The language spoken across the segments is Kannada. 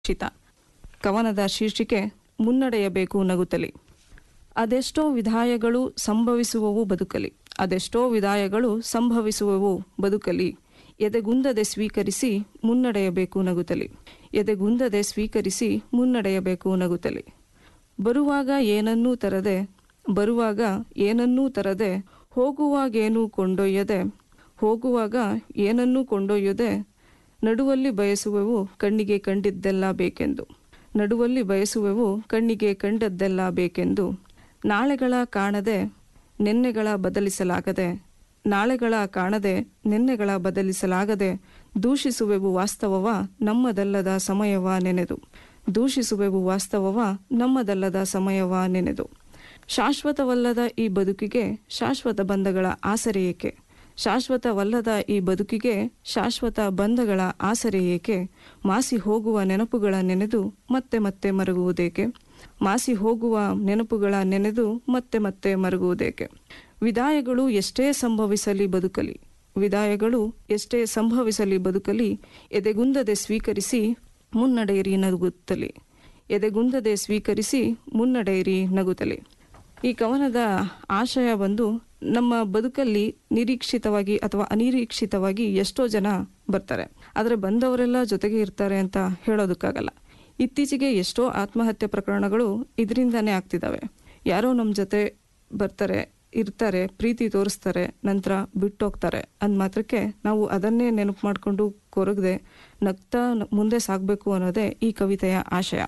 ನಿರೀಕ್ಷಿತ ಕವನದ ಶೀರ್ಷಿಕೆ ಮುನ್ನಡೆಯಬೇಕು ನಗುತ್ತಲಿ ಅದೆಷ್ಟೋ ವಿಧಾಯಗಳು ಸಂಭವಿಸುವವು ಬದುಕಲಿ ಅದೆಷ್ಟೋ ವಿಧಾಯಗಳು ಸಂಭವಿಸುವವು ಬದುಕಲಿ ಎದೆಗುಂದದೆ ಸ್ವೀಕರಿಸಿ ಮುನ್ನಡೆಯಬೇಕು ನಗುತ್ತಲಿ ಎದೆಗುಂದದೆ ಸ್ವೀಕರಿಸಿ ಮುನ್ನಡೆಯಬೇಕು ನಗುತ್ತಲಿ ಬರುವಾಗ ಏನನ್ನೂ ತರದೆ ಬರುವಾಗ ಏನನ್ನೂ ತರದೆ ಹೋಗುವಾಗೇನೂ ಕೊಂಡೊಯ್ಯದೆ ಹೋಗುವಾಗ ಏನನ್ನೂ ಕೊಂಡೊಯ್ಯದೆ ನಡುವಲ್ಲಿ ಬಯಸುವೆವು ಕಣ್ಣಿಗೆ ಕಂಡಿದ್ದೆಲ್ಲ ಬೇಕೆಂದು ನಡುವಲ್ಲಿ ಬಯಸುವೆವು ಕಣ್ಣಿಗೆ ಕಂಡದ್ದೆಲ್ಲ ಬೇಕೆಂದು ನಾಳೆಗಳ ಕಾಣದೆ ನೆನ್ನೆಗಳ ಬದಲಿಸಲಾಗದೆ ನಾಳೆಗಳ ಕಾಣದೆ ನೆನ್ನೆಗಳ ಬದಲಿಸಲಾಗದೆ ದೂಷಿಸುವೆವು ವಾಸ್ತವವ ನಮ್ಮದಲ್ಲದ ಸಮಯವ ನೆನೆದು ದೂಷಿಸುವೆವು ವಾಸ್ತವವ ನಮ್ಮದಲ್ಲದ ಸಮಯವ ನೆನೆದು ಶಾಶ್ವತವಲ್ಲದ ಈ ಬದುಕಿಗೆ ಶಾಶ್ವತ ಬಂಧಗಳ ಆಸರೆ ಏಕೆ ಶಾಶ್ವತವಲ್ಲದ ಈ ಬದುಕಿಗೆ ಶಾಶ್ವತ ಬಂಧಗಳ ಆಸರೆ ಏಕೆ ಮಾಸಿ ಹೋಗುವ ನೆನಪುಗಳ ನೆನೆದು ಮತ್ತೆ ಮತ್ತೆ ಮರಗುವುದೇಕೆ ಮಾಸಿ ಹೋಗುವ ನೆನಪುಗಳ ನೆನೆದು ಮತ್ತೆ ಮತ್ತೆ ಮರಗುವುದೇಕೆ ವಿದಾಯಗಳು ಎಷ್ಟೇ ಸಂಭವಿಸಲಿ ಬದುಕಲಿ ವಿದಾಯಗಳು ಎಷ್ಟೇ ಸಂಭವಿಸಲಿ ಬದುಕಲಿ ಎದೆಗುಂದದೆ ಸ್ವೀಕರಿಸಿ ಮುನ್ನಡೆಯಿರಿ ನಗುತ್ತಲಿ ಎದೆಗುಂದದೆ ಸ್ವೀಕರಿಸಿ ಮುನ್ನಡೆಯಿರಿ ನಗುತ್ತಲಿ ಈ ಕವನದ ಆಶಯ ಬಂದು ನಮ್ಮ ಬದುಕಲ್ಲಿ ನಿರೀಕ್ಷಿತವಾಗಿ ಅಥವಾ ಅನಿರೀಕ್ಷಿತವಾಗಿ ಎಷ್ಟೋ ಜನ ಬರ್ತಾರೆ ಆದರೆ ಬಂದವರೆಲ್ಲ ಜೊತೆಗೆ ಇರ್ತಾರೆ ಅಂತ ಹೇಳೋದಕ್ಕಾಗಲ್ಲ ಇತ್ತೀಚೆಗೆ ಎಷ್ಟೋ ಆತ್ಮಹತ್ಯೆ ಪ್ರಕರಣಗಳು ಇದರಿಂದಾನೇ ಆಗ್ತಿದ್ದಾವೆ ಯಾರೋ ನಮ್ಮ ಜೊತೆ ಬರ್ತಾರೆ ಇರ್ತಾರೆ ಪ್ರೀತಿ ತೋರಿಸ್ತಾರೆ ನಂತರ ಬಿಟ್ಟೋಗ್ತಾರೆ ಅಂದ ಮಾತ್ರಕ್ಕೆ ನಾವು ಅದನ್ನೇ ನೆನಪು ಮಾಡಿಕೊಂಡು ಕೊರಗದೆ ನಗ್ತಾ ಮುಂದೆ ಸಾಗಬೇಕು ಅನ್ನೋದೇ ಈ ಕವಿತೆಯ ಆಶಯ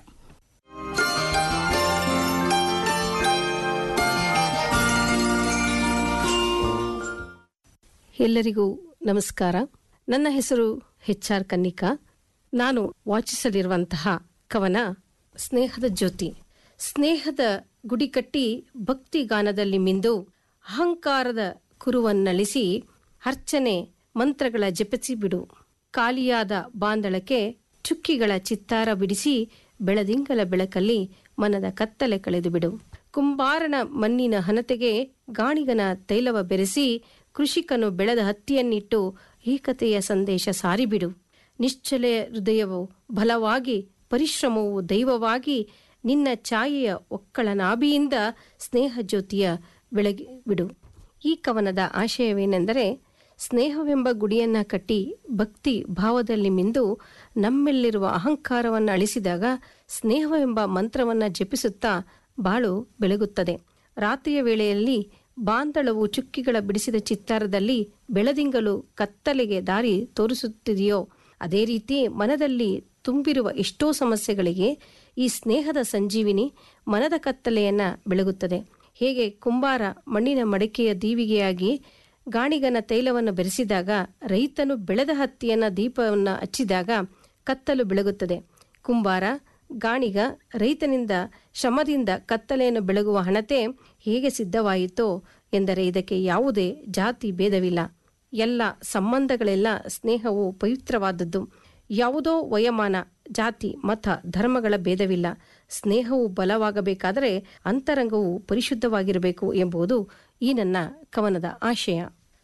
ಎಲ್ಲರಿಗೂ ನಮಸ್ಕಾರ ನನ್ನ ಹೆಸರು ಹೆಚ್ ಆರ್ ಕನ್ನಿಕಾ ನಾನು ವಾಚಿಸಲಿರುವಂತಹ ಕವನ ಸ್ನೇಹದ ಜ್ಯೋತಿ ಸ್ನೇಹದ ಗುಡಿ ಕಟ್ಟಿ ಭಕ್ತಿ ಗಾನದಲ್ಲಿ ಮಿಂದು ಅಹಂಕಾರದ ಕುರುವನ್ನಳಿಸಿ ಅರ್ಚನೆ ಮಂತ್ರಗಳ ಜಪಿಸಿ ಬಿಡು ಖಾಲಿಯಾದ ಬಾಂದಳಕ್ಕೆ ಚುಕ್ಕಿಗಳ ಚಿತ್ತಾರ ಬಿಡಿಸಿ ಬೆಳದಿಂಗಲ ಬೆಳಕಲ್ಲಿ ಮನದ ಕತ್ತಲೆ ಕಳೆದು ಬಿಡು ಕುಂಬಾರನ ಮಣ್ಣಿನ ಹನತೆಗೆ ಗಾಣಿಗನ ತೈಲವ ಬೆರೆಸಿ ಕೃಷಿಕನು ಬೆಳೆದ ಹತ್ತಿಯನ್ನಿಟ್ಟು ಏಕತೆಯ ಸಂದೇಶ ಸಾರಿಬಿಡು ನಿಶ್ಚಲ ಹೃದಯವು ಬಲವಾಗಿ ಪರಿಶ್ರಮವು ದೈವವಾಗಿ ನಿನ್ನ ಛಾಯೆಯ ಒಕ್ಕಳ ನಾಭಿಯಿಂದ ಸ್ನೇಹ ಜ್ಯೋತಿಯ ಬೆಳಗಿ ಬಿಡು ಈ ಕವನದ ಆಶಯವೇನೆಂದರೆ ಸ್ನೇಹವೆಂಬ ಗುಡಿಯನ್ನ ಕಟ್ಟಿ ಭಕ್ತಿ ಭಾವದಲ್ಲಿ ಮಿಂದು ನಮ್ಮೆಲ್ಲಿರುವ ಅಹಂಕಾರವನ್ನು ಅಳಿಸಿದಾಗ ಸ್ನೇಹವೆಂಬ ಮಂತ್ರವನ್ನ ಜಪಿಸುತ್ತಾ ಬಾಳು ಬೆಳಗುತ್ತದೆ ರಾತ್ರಿಯ ವೇಳೆಯಲ್ಲಿ ಬಾಂದಳವು ಚುಕ್ಕಿಗಳ ಬಿಡಿಸಿದ ಚಿತ್ತಾರದಲ್ಲಿ ಬೆಳದಿಂಗಲು ಕತ್ತಲೆಗೆ ದಾರಿ ತೋರಿಸುತ್ತಿದೆಯೋ ಅದೇ ರೀತಿ ಮನದಲ್ಲಿ ತುಂಬಿರುವ ಎಷ್ಟೋ ಸಮಸ್ಯೆಗಳಿಗೆ ಈ ಸ್ನೇಹದ ಸಂಜೀವಿನಿ ಮನದ ಕತ್ತಲೆಯನ್ನ ಬೆಳಗುತ್ತದೆ ಹೇಗೆ ಕುಂಬಾರ ಮಣ್ಣಿನ ಮಡಿಕೆಯ ದೀವಿಗೆಯಾಗಿ ಗಾಣಿಗನ ತೈಲವನ್ನು ಬೆರೆಸಿದಾಗ ರೈತನು ಬೆಳೆದ ಹತ್ತಿಯನ್ನ ದೀಪವನ್ನು ಹಚ್ಚಿದಾಗ ಕತ್ತಲು ಬೆಳಗುತ್ತದೆ ಕುಂಬಾರ ಗಾಣಿಗ ರೈತನಿಂದ ಶ್ರಮದಿಂದ ಕತ್ತಲೆಯನ್ನು ಬೆಳಗುವ ಹಣತೆ ಹೇಗೆ ಸಿದ್ಧವಾಯಿತೋ ಎಂದರೆ ಇದಕ್ಕೆ ಯಾವುದೇ ಜಾತಿ ಭೇದವಿಲ್ಲ ಎಲ್ಲ ಸಂಬಂಧಗಳೆಲ್ಲ ಸ್ನೇಹವು ಪವಿತ್ರವಾದದ್ದು ಯಾವುದೋ ವಯಮಾನ ಜಾತಿ ಮತ ಧರ್ಮಗಳ ಭೇದವಿಲ್ಲ ಸ್ನೇಹವು ಬಲವಾಗಬೇಕಾದರೆ ಅಂತರಂಗವು ಪರಿಶುದ್ಧವಾಗಿರಬೇಕು ಎಂಬುದು ಈ ನನ್ನ ಕವನದ ಆಶಯ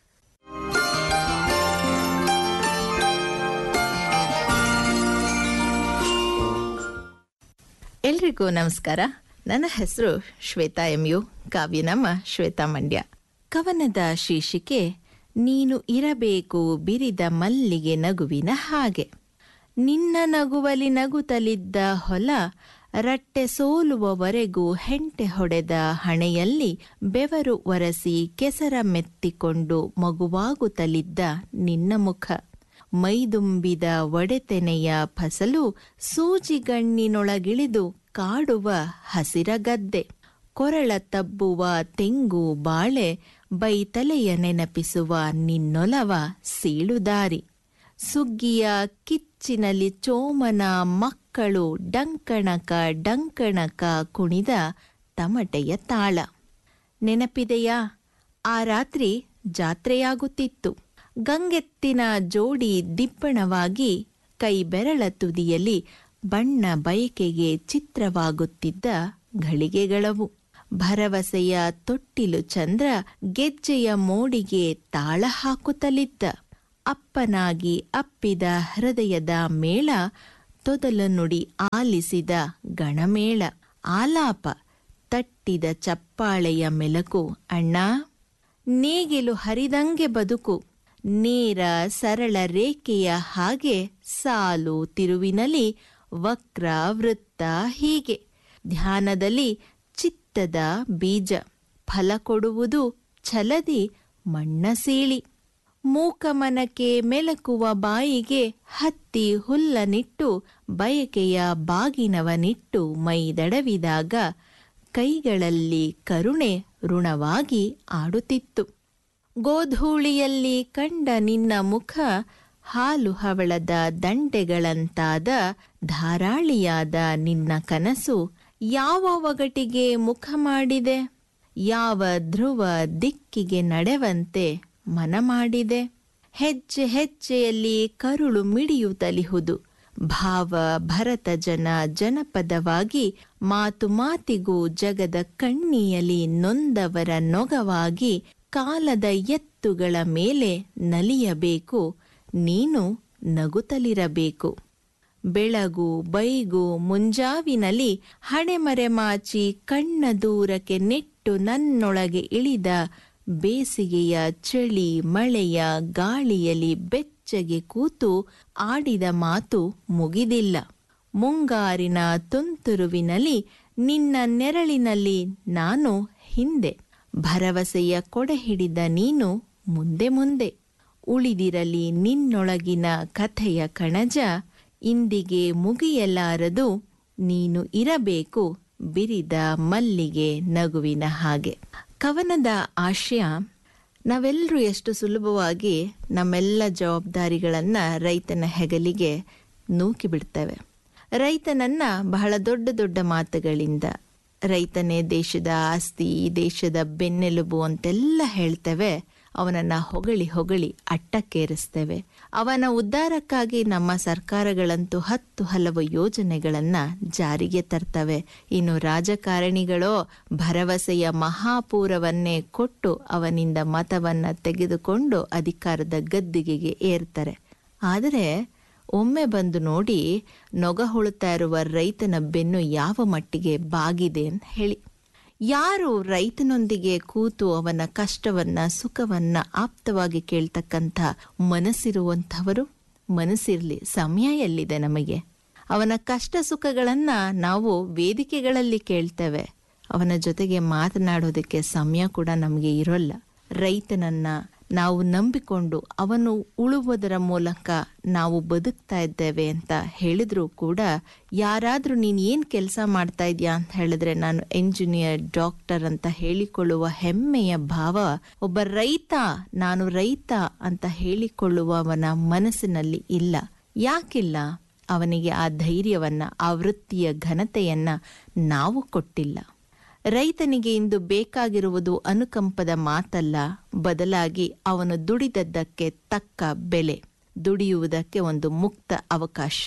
ಎಲ್ರಿಗೂ ನಮಸ್ಕಾರ ನನ್ನ ಹೆಸರು ಶ್ವೇತಾ ಎಂ ಯು ಕಾವ್ಯನಮ್ಮ ಶ್ವೇತಾ ಮಂಡ್ಯ ಕವನದ ಶೀರ್ಷಿಕೆ ನೀನು ಇರಬೇಕು ಬಿರಿದ ಮಲ್ಲಿಗೆ ನಗುವಿನ ಹಾಗೆ ನಿನ್ನ ನಗುವಲಿ ನಗುತ್ತಲಿದ್ದ ಹೊಲ ರಟ್ಟೆ ಸೋಲುವವರೆಗೂ ಹೆಂಟೆ ಹೊಡೆದ ಹಣೆಯಲ್ಲಿ ಬೆವರು ಒರೆಸಿ ಕೆಸರ ಮೆತ್ತಿಕೊಂಡು ಮಗುವಾಗುತ್ತಲಿದ್ದ ನಿನ್ನ ಮುಖ ಮೈದುಂಬಿದ ಒಡೆತೆನೆಯ ಫಸಲು ಸೂಜಿಗಣ್ಣಿನೊಳಗಿಳಿದು ಕಾಡುವ ಹಸಿರಗದ್ದೆ ಕೊರಳ ತಬ್ಬುವ ತೆಂಗು ಬಾಳೆ ಬೈತಲೆಯ ನೆನಪಿಸುವ ನಿನ್ನೊಲವ ಸೀಳುದಾರಿ ಸುಗ್ಗಿಯ ಕಿಚ್ಚಿನಲ್ಲಿ ಚೋಮನ ಮಕ್ಕಳು ಡಂಕಣಕ ಡಂಕಣಕ ಕುಣಿದ ತಮಟೆಯ ತಾಳ ನೆನಪಿದೆಯಾ ಆ ರಾತ್ರಿ ಜಾತ್ರೆಯಾಗುತ್ತಿತ್ತು ಗಂಗೆತ್ತಿನ ಜೋಡಿ ದಿಬ್ಬಣವಾಗಿ ಕೈ ಬೆರಳ ತುದಿಯಲ್ಲಿ ಬಣ್ಣ ಬಯಕೆಗೆ ಚಿತ್ರವಾಗುತ್ತಿದ್ದ ಘಳಿಗೆಗಳವು ಭರವಸೆಯ ತೊಟ್ಟಿಲು ಚಂದ್ರ ಗೆಜ್ಜೆಯ ಮೋಡಿಗೆ ತಾಳ ಹಾಕುತ್ತಲಿದ್ದ ಅಪ್ಪನಾಗಿ ಅಪ್ಪಿದ ಹೃದಯದ ಮೇಳ ತೊದಲ ನುಡಿ ಆಲಿಸಿದ ಗಣಮೇಳ ಆಲಾಪ ತಟ್ಟಿದ ಚಪ್ಪಾಳೆಯ ಮೆಲಕು ಅಣ್ಣ ನೇಗಿಲು ಹರಿದಂಗೆ ಬದುಕು ನೇರ ಸರಳ ರೇಖೆಯ ಹಾಗೆ ಸಾಲು ತಿರುವಿನಲ್ಲಿ ವಕ್ರ ವೃತ್ತ ಹೀಗೆ ಧ್ಯಾನದಲ್ಲಿ ಚಿತ್ತದ ಬೀಜ ಫಲ ಕೊಡುವುದು ಛಲದಿ ಮಣ್ಣ ಸೀಳಿ ಮೂಕಮನಕ್ಕೆ ಮೆಲಕುವ ಬಾಯಿಗೆ ಹತ್ತಿ ಹುಲ್ಲನಿಟ್ಟು ಬಯಕೆಯ ಬಾಗಿನವನಿಟ್ಟು ಮೈದಡವಿದಾಗ ಕೈಗಳಲ್ಲಿ ಕರುಣೆ ಋಣವಾಗಿ ಆಡುತ್ತಿತ್ತು ಗೋಧೂಳಿಯಲ್ಲಿ ಕಂಡ ನಿನ್ನ ಮುಖ ಹಾಲು ಹವಳದ ದಂಡೆಗಳಂತಾದ ಧಾರಾಳಿಯಾದ ನಿನ್ನ ಕನಸು ಯಾವ ಒಗಟಿಗೆ ಮುಖ ಮಾಡಿದೆ ಯಾವ ಧ್ರುವ ದಿಕ್ಕಿಗೆ ನಡೆವಂತೆ ಮನ ಮಾಡಿದೆ ಹೆಜ್ಜೆ ಹೆಜ್ಜೆಯಲ್ಲಿ ಕರುಳು ಮಿಡಿಯುತ್ತಲಿಹುದು ಭಾವ ಭರತ ಜನ ಜನಪದವಾಗಿ ಮಾತು ಮಾತಿಗೂ ಜಗದ ಕಣ್ಣಿಯಲಿ ನೊಂದವರ ನೊಗವಾಗಿ ಕಾಲದ ಎತ್ತುಗಳ ಮೇಲೆ ನಲಿಯಬೇಕು ನೀನು ನಗುತ್ತಲಿರಬೇಕು ಬೆಳಗು ಬೈಗು ಮುಂಜಾವಿನಲ್ಲಿ ಹಣೆಮರೆ ಮಾಚಿ ಕಣ್ಣ ದೂರಕ್ಕೆ ನೆಟ್ಟು ನನ್ನೊಳಗೆ ಇಳಿದ ಬೇಸಿಗೆಯ ಚಳಿ ಮಳೆಯ ಗಾಳಿಯಲ್ಲಿ ಬೆಚ್ಚಗೆ ಕೂತು ಆಡಿದ ಮಾತು ಮುಗಿದಿಲ್ಲ ಮುಂಗಾರಿನ ತುಂತುರುವಿನಲ್ಲಿ ನಿನ್ನ ನೆರಳಿನಲ್ಲಿ ನಾನು ಹಿಂದೆ ಭರವಸೆಯ ಕೊಡೆ ಹಿಡಿದ ನೀನು ಮುಂದೆ ಮುಂದೆ ಉಳಿದಿರಲಿ ನಿನ್ನೊಳಗಿನ ಕಥೆಯ ಕಣಜ ಇಂದಿಗೆ ಮುಗಿಯಲಾರದು ನೀನು ಇರಬೇಕು ಬಿರಿದ ಮಲ್ಲಿಗೆ ನಗುವಿನ ಹಾಗೆ ಕವನದ ಆಶಯ ನಾವೆಲ್ಲರೂ ಎಷ್ಟು ಸುಲಭವಾಗಿ ನಮ್ಮೆಲ್ಲ ಜವಾಬ್ದಾರಿಗಳನ್ನ ರೈತನ ಹೆಗಲಿಗೆ ನೂಕಿ ಬಿಡ್ತೇವೆ ರೈತನನ್ನ ಬಹಳ ದೊಡ್ಡ ದೊಡ್ಡ ಮಾತುಗಳಿಂದ ರೈತನೇ ದೇಶದ ಆಸ್ತಿ ದೇಶದ ಬೆನ್ನೆಲುಬು ಅಂತೆಲ್ಲ ಹೇಳ್ತೇವೆ ಅವನನ್ನ ಹೊಗಳಿ ಹೊಗಳಿ ಅಟ್ಟಕ್ಕೇರಿಸ್ತೇವೆ ಅವನ ಉದ್ಧಾರಕ್ಕಾಗಿ ನಮ್ಮ ಸರ್ಕಾರಗಳಂತೂ ಹತ್ತು ಹಲವು ಯೋಜನೆಗಳನ್ನ ಜಾರಿಗೆ ತರ್ತವೆ ಇನ್ನು ರಾಜಕಾರಣಿಗಳೋ ಭರವಸೆಯ ಮಹಾಪೂರವನ್ನೇ ಕೊಟ್ಟು ಅವನಿಂದ ಮತವನ್ನ ತೆಗೆದುಕೊಂಡು ಅಧಿಕಾರದ ಗದ್ದಿಗೆಗೆ ಏರ್ತಾರೆ ಆದರೆ ಒಮ್ಮೆ ಬಂದು ನೋಡಿ ನೊಗ ಹೊಳುತ್ತಾ ಇರುವ ರೈತನ ಬೆನ್ನು ಯಾವ ಮಟ್ಟಿಗೆ ಬಾಗಿದೆ ಅಂತ ಹೇಳಿ ಯಾರು ರೈತನೊಂದಿಗೆ ಕೂತು ಅವನ ಕಷ್ಟವನ್ನ ಸುಖವನ್ನ ಆಪ್ತವಾಗಿ ಕೇಳ್ತಕ್ಕಂಥ ಮನಸ್ಸಿರುವಂಥವರು ಮನಸ್ಸಿರ್ಲಿ ಸಮಯ ಎಲ್ಲಿದೆ ನಮಗೆ ಅವನ ಕಷ್ಟ ಸುಖಗಳನ್ನ ನಾವು ವೇದಿಕೆಗಳಲ್ಲಿ ಕೇಳ್ತೇವೆ ಅವನ ಜೊತೆಗೆ ಮಾತನಾಡೋದಕ್ಕೆ ಸಮಯ ಕೂಡ ನಮಗೆ ಇರೋಲ್ಲ ರೈತನನ್ನ ನಾವು ನಂಬಿಕೊಂಡು ಅವನು ಉಳುವುದರ ಮೂಲಕ ನಾವು ಬದುಕ್ತಾ ಇದ್ದೇವೆ ಅಂತ ಹೇಳಿದ್ರು ಕೂಡ ಯಾರಾದ್ರೂ ನೀನ್ ಏನ್ ಕೆಲಸ ಮಾಡ್ತಾ ಇದೀಯಾ ಅಂತ ಹೇಳಿದ್ರೆ ನಾನು ಎಂಜಿನಿಯರ್ ಡಾಕ್ಟರ್ ಅಂತ ಹೇಳಿಕೊಳ್ಳುವ ಹೆಮ್ಮೆಯ ಭಾವ ಒಬ್ಬ ರೈತ ನಾನು ರೈತ ಅಂತ ಹೇಳಿಕೊಳ್ಳುವವನ ಮನಸ್ಸಿನಲ್ಲಿ ಇಲ್ಲ ಯಾಕಿಲ್ಲ ಅವನಿಗೆ ಆ ಧೈರ್ಯವನ್ನ ಆ ವೃತ್ತಿಯ ಘನತೆಯನ್ನ ನಾವು ಕೊಟ್ಟಿಲ್ಲ ರೈತನಿಗೆ ಇಂದು ಬೇಕಾಗಿರುವುದು ಅನುಕಂಪದ ಮಾತಲ್ಲ ಬದಲಾಗಿ ಅವನು ದುಡಿದದ್ದಕ್ಕೆ ತಕ್ಕ ಬೆಲೆ ದುಡಿಯುವುದಕ್ಕೆ ಒಂದು ಮುಕ್ತ ಅವಕಾಶ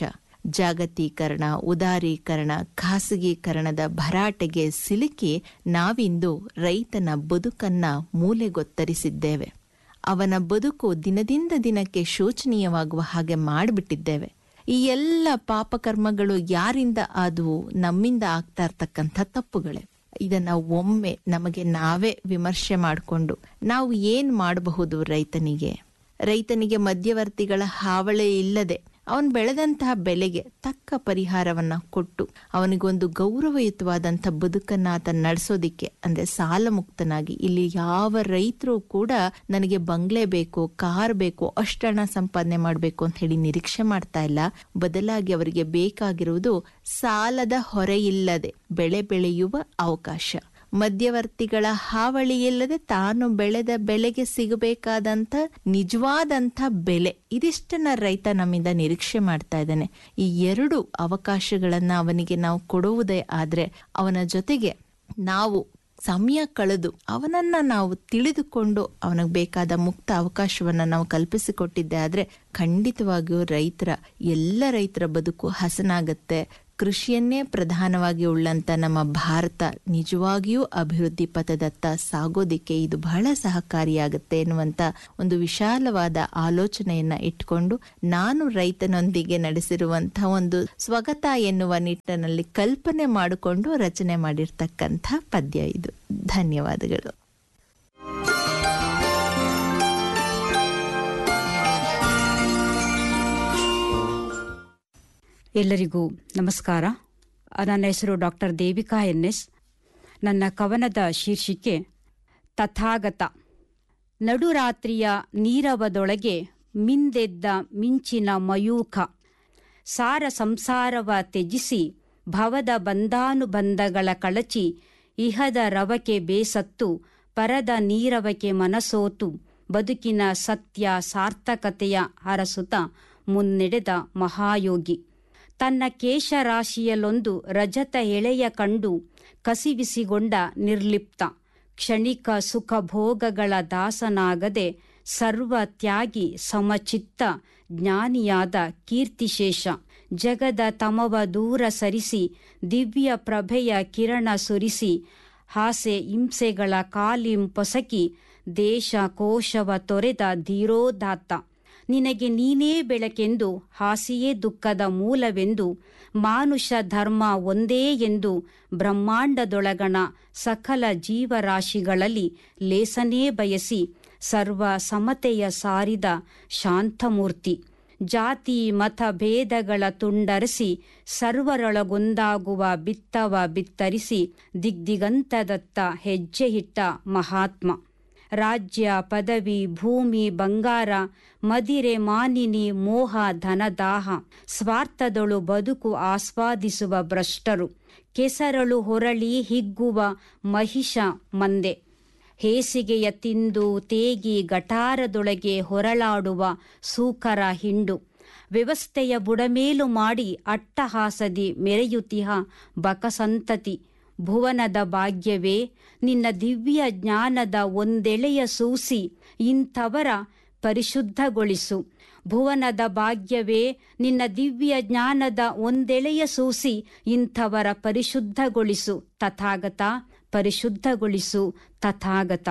ಜಾಗತೀಕರಣ ಉದಾರೀಕರಣ ಖಾಸಗೀಕರಣದ ಭರಾಟೆಗೆ ಸಿಲುಕಿ ನಾವಿಂದು ರೈತನ ಬದುಕನ್ನ ಮೂಲೆಗೊತ್ತರಿಸಿದ್ದೇವೆ ಅವನ ಬದುಕು ದಿನದಿಂದ ದಿನಕ್ಕೆ ಶೋಚನೀಯವಾಗುವ ಹಾಗೆ ಮಾಡಿಬಿಟ್ಟಿದ್ದೇವೆ ಈ ಎಲ್ಲ ಪಾಪಕರ್ಮಗಳು ಯಾರಿಂದ ಆದವು ನಮ್ಮಿಂದ ಆಗ್ತಾ ಇರ್ತಕ್ಕಂಥ ತಪ್ಪುಗಳೇ ಇದನ್ನ ಒಮ್ಮೆ ನಮಗೆ ನಾವೇ ವಿಮರ್ಶೆ ಮಾಡಿಕೊಂಡು ನಾವು ಏನ್ ಮಾಡಬಹುದು ರೈತನಿಗೆ ರೈತನಿಗೆ ಮಧ್ಯವರ್ತಿಗಳ ಹಾವಳಿ ಇಲ್ಲದೆ ಅವನು ಬೆಳೆದಂತಹ ಬೆಲೆಗೆ ತಕ್ಕ ಪರಿಹಾರವನ್ನ ಕೊಟ್ಟು ಅವನಿಗೊಂದು ಗೌರವಯುತವಾದಂಥ ಬದುಕನ್ನ ಆತ ನಡೆಸೋದಿಕ್ಕೆ ಅಂದ್ರೆ ಸಾಲ ಮುಕ್ತನಾಗಿ ಇಲ್ಲಿ ಯಾವ ರೈತರು ಕೂಡ ನನಗೆ ಬಂಗ್ಲೆ ಬೇಕು ಕಾರ್ ಬೇಕು ಅಷ್ಟಣ ಸಂಪಾದನೆ ಮಾಡಬೇಕು ಅಂತ ಹೇಳಿ ನಿರೀಕ್ಷೆ ಮಾಡ್ತಾ ಇಲ್ಲ ಬದಲಾಗಿ ಅವರಿಗೆ ಬೇಕಾಗಿರುವುದು ಸಾಲದ ಹೊರೆಯಿಲ್ಲದೆ ಬೆಳೆ ಬೆಳೆಯುವ ಅವಕಾಶ ಮಧ್ಯವರ್ತಿಗಳ ಹಾವಳಿ ಇಲ್ಲದೆ ತಾನು ಬೆಳೆದ ಬೆಳೆಗೆ ಸಿಗಬೇಕಾದಂತ ನಿಜವಾದಂಥ ಬೆಲೆ ಇದಿಷ್ಟನ್ನ ರೈತ ನಮ್ಮಿಂದ ನಿರೀಕ್ಷೆ ಮಾಡ್ತಾ ಇದ್ದಾನೆ ಈ ಎರಡು ಅವಕಾಶಗಳನ್ನ ಅವನಿಗೆ ನಾವು ಕೊಡುವುದೇ ಆದ್ರೆ ಅವನ ಜೊತೆಗೆ ನಾವು ಸಮಯ ಕಳೆದು ಅವನನ್ನ ನಾವು ತಿಳಿದುಕೊಂಡು ಅವನಿಗೆ ಬೇಕಾದ ಮುಕ್ತ ಅವಕಾಶವನ್ನ ನಾವು ಕಲ್ಪಿಸಿಕೊಟ್ಟಿದ್ದೆ ಆದ್ರೆ ಖಂಡಿತವಾಗಿಯೂ ರೈತರ ಎಲ್ಲ ರೈತರ ಬದುಕು ಹಸನಾಗತ್ತೆ ಕೃಷಿಯನ್ನೇ ಪ್ರಧಾನವಾಗಿ ಉಳ್ಳಂತ ನಮ್ಮ ಭಾರತ ನಿಜವಾಗಿಯೂ ಅಭಿವೃದ್ಧಿ ಪಥದತ್ತ ಸಾಗೋದಿಕ್ಕೆ ಇದು ಬಹಳ ಸಹಕಾರಿಯಾಗುತ್ತೆ ಎನ್ನುವಂತ ಒಂದು ವಿಶಾಲವಾದ ಆಲೋಚನೆಯನ್ನ ಇಟ್ಕೊಂಡು ನಾನು ರೈತನೊಂದಿಗೆ ನಡೆಸಿರುವಂತಹ ಒಂದು ಸ್ವಗತ ಎನ್ನುವ ನಿಟ್ಟಿನಲ್ಲಿ ಕಲ್ಪನೆ ಮಾಡಿಕೊಂಡು ರಚನೆ ಮಾಡಿರ್ತಕ್ಕಂಥ ಪದ್ಯ ಇದು ಧನ್ಯವಾದಗಳು ಎಲ್ಲರಿಗೂ ನಮಸ್ಕಾರ ನನ್ನ ಹೆಸರು ಡಾಕ್ಟರ್ ದೇವಿಕಾ ಎನ್ ಎಸ್ ನನ್ನ ಕವನದ ಶೀರ್ಷಿಕೆ ತಥಾಗತ ನಡುರಾತ್ರಿಯ ನೀರವದೊಳಗೆ ಮಿಂದೆದ್ದ ಮಿಂಚಿನ ಮಯೂಖ ಸಾರ ಸಂಸಾರವ ತ್ಯಜಿಸಿ ಭವದ ಬಂಧಾನುಬಂಧಗಳ ಕಳಚಿ ಇಹದ ರವಕೆ ಬೇಸತ್ತು ಪರದ ನೀರವಕೆ ಮನಸೋತು ಬದುಕಿನ ಸತ್ಯ ಸಾರ್ಥಕತೆಯ ಹರಸುತ್ತ ಮುನ್ನಡೆದ ಮಹಾಯೋಗಿ ತನ್ನ ಕೇಶರಾಶಿಯಲ್ಲೊಂದು ರಜತ ಎಳೆಯ ಕಂಡು ಕಸಿವಿಸಿಗೊಂಡ ನಿರ್ಲಿಪ್ತ ಕ್ಷಣಿಕ ಸುಖ ಭೋಗಗಳ ದಾಸನಾಗದೆ ಸರ್ವ ತ್ಯಾಗಿ ಸಮಚಿತ್ತ ಜ್ಞಾನಿಯಾದ ಕೀರ್ತಿಶೇಷ ಜಗದ ತಮವ ದೂರ ಸರಿಸಿ ದಿವ್ಯ ಪ್ರಭೆಯ ಕಿರಣ ಸುರಿಸಿ ಹಾಸೆ ಹಿಂಸೆಗಳ ಕಾಲಿಂಪೊಸಕಿ ದೇಶ ಕೋಶವ ತೊರೆದ ಧೀರೋದಾತ್ತ ನಿನಗೆ ನೀನೇ ಬೆಳಕೆಂದು ಹಾಸಿಯೇ ದುಃಖದ ಮೂಲವೆಂದು ಮಾನುಷ ಧರ್ಮ ಒಂದೇ ಎಂದು ಬ್ರಹ್ಮಾಂಡದೊಳಗಣ ಸಕಲ ಜೀವರಾಶಿಗಳಲ್ಲಿ ಲೇಸನೇ ಬಯಸಿ ಸರ್ವ ಸಮತೆಯ ಸಾರಿದ ಶಾಂತಮೂರ್ತಿ ಜಾತಿ ಮತ ಭೇದಗಳ ತುಂಡರಿಸಿ ಸರ್ವರೊಳಗೊಂದಾಗುವ ಬಿತ್ತವ ಬಿತ್ತರಿಸಿ ದಿಗ್ದಿಗಂತದತ್ತ ಹೆಜ್ಜೆ ಇಟ್ಟ ಮಹಾತ್ಮ ರಾಜ್ಯ ಪದವಿ ಭೂಮಿ ಬಂಗಾರ ಮದಿರೆ ಮಾನಿನಿ ಮೋಹ ಧನದಾಹ ಸ್ವಾರ್ಥದೊಳು ಬದುಕು ಆಸ್ವಾದಿಸುವ ಭ್ರಷ್ಟರು ಕೆಸರಳು ಹೊರಳಿ ಹಿಗ್ಗುವ ಮಹಿಷ ಮಂದೆ ಹೇಸಿಗೆಯ ತಿಂದು ತೇಗಿ ಗಟಾರದೊಳಗೆ ಹೊರಳಾಡುವ ಸೂಕರ ಹಿಂಡು ವ್ಯವಸ್ಥೆಯ ಬುಡಮೇಲು ಮಾಡಿ ಅಟ್ಟಹಾಸದಿ ಮೆರೆಯುತಿಹ ಬಕಸಂತತಿ ಭುವನದ ಭಾಗ್ಯವೇ ನಿನ್ನ ದಿವ್ಯ ಜ್ಞಾನದ ಒಂದೆಳೆಯ ಸೂಸಿ ಇಂಥವರ ಪರಿಶುದ್ಧಗೊಳಿಸು ಭುವನದ ಭಾಗ್ಯವೇ ನಿನ್ನ ದಿವ್ಯ ಜ್ಞಾನದ ಒಂದೆಳೆಯ ಸೂಸಿ ಇಂಥವರ ಪರಿಶುದ್ಧಗೊಳಿಸು ತಥಾಗತ ಪರಿಶುದ್ಧಗೊಳಿಸು ತಥಾಗತ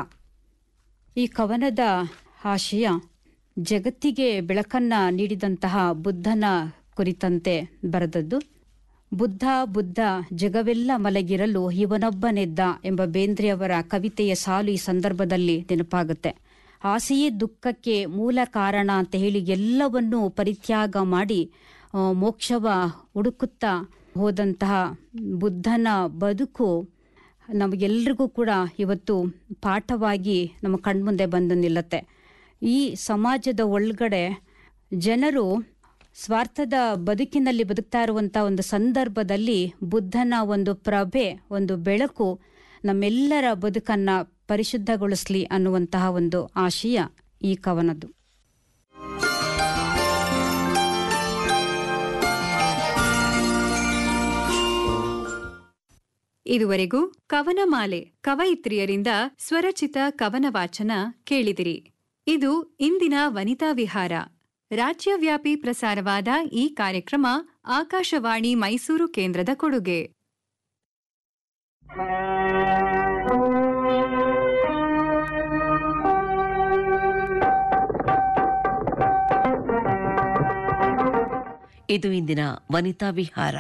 ಈ ಕವನದ ಆಶಯ ಜಗತ್ತಿಗೆ ಬೆಳಕನ್ನ ನೀಡಿದಂತಹ ಬುದ್ಧನ ಕುರಿತಂತೆ ಬರೆದದ್ದು ಬುದ್ಧ ಬುದ್ಧ ಜಗವೆಲ್ಲ ಮಲಗಿರಲು ಇವನೊಬ್ಬನೆದ್ದ ಎಂಬ ಬೇಂದ್ರೆಯವರ ಕವಿತೆಯ ಸಾಲು ಈ ಸಂದರ್ಭದಲ್ಲಿ ನೆನಪಾಗುತ್ತೆ ಆಸೆಯೇ ದುಃಖಕ್ಕೆ ಮೂಲ ಕಾರಣ ಅಂತ ಹೇಳಿ ಎಲ್ಲವನ್ನೂ ಪರಿತ್ಯಾಗ ಮಾಡಿ ಮೋಕ್ಷವ ಹುಡುಕುತ್ತಾ ಹೋದಂತಹ ಬುದ್ಧನ ಬದುಕು ನಮಗೆಲ್ರಿಗೂ ಕೂಡ ಇವತ್ತು ಪಾಠವಾಗಿ ನಮ್ಮ ಕಣ್ಮುಂದೆ ಬಂದು ನಿಲ್ಲತ್ತೆ ಈ ಸಮಾಜದ ಒಳಗಡೆ ಜನರು ಸ್ವಾರ್ಥದ ಬದುಕಿನಲ್ಲಿ ಬದುಕ್ತಾ ಇರುವಂಥ ಒಂದು ಸಂದರ್ಭದಲ್ಲಿ ಬುದ್ಧನ ಒಂದು ಪ್ರಭೆ ಒಂದು ಬೆಳಕು ನಮ್ಮೆಲ್ಲರ ಬದುಕನ್ನ ಪರಿಶುದ್ಧಗೊಳಿಸ್ಲಿ ಅನ್ನುವಂತಹ ಒಂದು ಆಶಯ ಈ ಕವನದ್ದು ಇದುವರೆಗೂ ಕವನಮಾಲೆ ಕವಯಿತ್ರಿಯರಿಂದ ಸ್ವರಚಿತ ಕವನ ವಾಚನ ಕೇಳಿದಿರಿ ಇದು ಇಂದಿನ ವನಿತಾ ವಿಹಾರ ರಾಜ್ಯವ್ಯಾಪಿ ಪ್ರಸಾರವಾದ ಈ ಕಾರ್ಯಕ್ರಮ ಆಕಾಶವಾಣಿ ಮೈಸೂರು ಕೇಂದ್ರದ ಕೊಡುಗೆ ಇದು ಇಂದಿನ ವನಿತಾ ವಿಹಾರ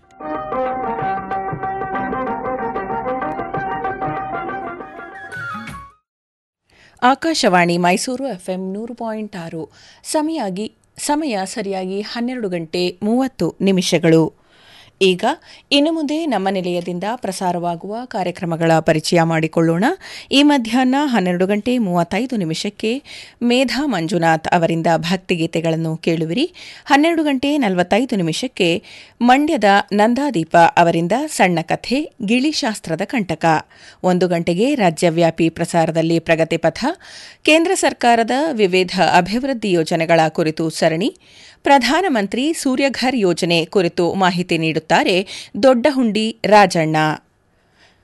ಆಕಾಶವಾಣಿ ಮೈಸೂರು ಎಫ್ಎಂ ನೂರು ಪಾಯಿಂಟ್ ಆರು ಸಮಯಾಗಿ ಸಮಯ ಸರಿಯಾಗಿ ಹನ್ನೆರಡು ಗಂಟೆ ಮೂವತ್ತು ನಿಮಿಷಗಳು ಈಗ ಇನ್ನು ಮುಂದೆ ನಮ್ಮ ನಿಲಯದಿಂದ ಪ್ರಸಾರವಾಗುವ ಕಾರ್ಯಕ್ರಮಗಳ ಪರಿಚಯ ಮಾಡಿಕೊಳ್ಳೋಣ ಈ ಮಧ್ಯಾಹ್ನ ಹನ್ನೆರಡು ಗಂಟೆ ಮೂವತ್ತೈದು ನಿಮಿಷಕ್ಕೆ ಮೇಧಾ ಮಂಜುನಾಥ್ ಅವರಿಂದ ಭಕ್ತಿಗೀತೆಗಳನ್ನು ಕೇಳುವಿರಿ ಹನ್ನೆರಡು ಗಂಟೆ ನಲವತ್ತೈದು ನಿಮಿಷಕ್ಕೆ ಮಂಡ್ಯದ ನಂದಾದೀಪ ಅವರಿಂದ ಸಣ್ಣ ಕಥೆ ಗಿಳಿಶಾಸ್ತ್ರದ ಕಂಟಕ ಒಂದು ಗಂಟೆಗೆ ರಾಜ್ಯವ್ಯಾಪಿ ಪ್ರಸಾರದಲ್ಲಿ ಪ್ರಗತಿಪಥ ಕೇಂದ್ರ ಸರ್ಕಾರದ ವಿವಿಧ ಅಭಿವೃದ್ಧಿ ಯೋಜನೆಗಳ ಕುರಿತು ಸರಣಿ ಪ್ರಧಾನಮಂತ್ರಿ ಸೂರ್ಯಘರ್ ಯೋಜನೆ ಕುರಿತು ಮಾಹಿತಿ ನೀಡುತ್ತಾರೆ ದೊಡ್ಡಹುಂಡಿ ರಾಜಣ್ಣ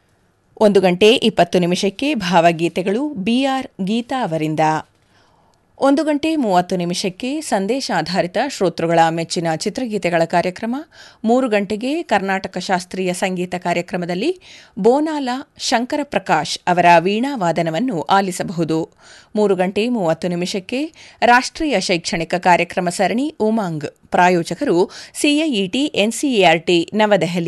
ಒಂದು ಗಂಟೆ ಇಪ್ಪತ್ತು ನಿಮಿಷಕ್ಕೆ ಭಾವಗೀತೆಗಳು ಬಿಆರ್ ಗೀತಾ ಅವರಿಂದ ಒಂದು ಗಂಟೆ ಮೂವತ್ತು ನಿಮಿಷಕ್ಕೆ ಸಂದೇಶ ಆಧಾರಿತ ಶ್ರೋತೃಗಳ ಮೆಚ್ಚಿನ ಚಿತ್ರಗೀತೆಗಳ ಕಾರ್ಯಕ್ರಮ ಮೂರು ಗಂಟೆಗೆ ಕರ್ನಾಟಕ ಶಾಸ್ತ್ರೀಯ ಸಂಗೀತ ಕಾರ್ಯಕ್ರಮದಲ್ಲಿ ಬೋನಾಲ ಶಂಕರ ಪ್ರಕಾಶ್ ಅವರ ವೀಣಾ ವಾದನವನ್ನು ಆಲಿಸಬಹುದು ಮೂರು ಗಂಟೆ ಮೂವತ್ತು ನಿಮಿಷಕ್ಕೆ ರಾಷ್ಟ್ರೀಯ ಶೈಕ್ಷಣಿಕ ಕಾರ್ಯಕ್ರಮ ಸರಣಿ ಉಮಾಂಗ್ ಪ್ರಾಯೋಜಕರು ಸಿಐಇಟಿ ಎನ್ಸಿಇಆರ್ಟಿ ನವದೆಹಲಿ